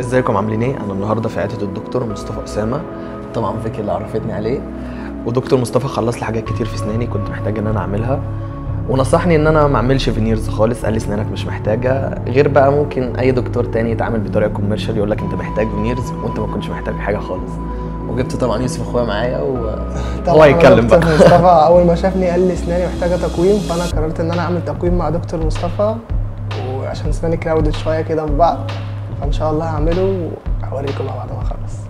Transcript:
ازيكم عاملين ايه انا النهارده في عياده الدكتور مصطفى اسامه طبعا فيكي اللي عرفتني عليه ودكتور مصطفى خلص لي حاجات كتير في اسناني كنت محتاج ان انا اعملها ونصحني ان انا ما اعملش فينيرز خالص قال لي اسنانك مش محتاجه غير بقى ممكن اي دكتور تاني يتعامل بطريقه كوميرشال يقول لك انت محتاج فينيرز وانت ما كنتش محتاج حاجه خالص وجبت طبعا يوسف اخويا معايا وهو طبعاً هيتكلم دكتور بقى مصطفى اول ما شافني قال لي اسناني محتاجه تقويم فانا قررت ان انا اعمل تقويم مع دكتور مصطفى وعشان اسناني كراودد شويه كده من بعض فان شاء الله هعمله واوريكم مع بعض ما اخلص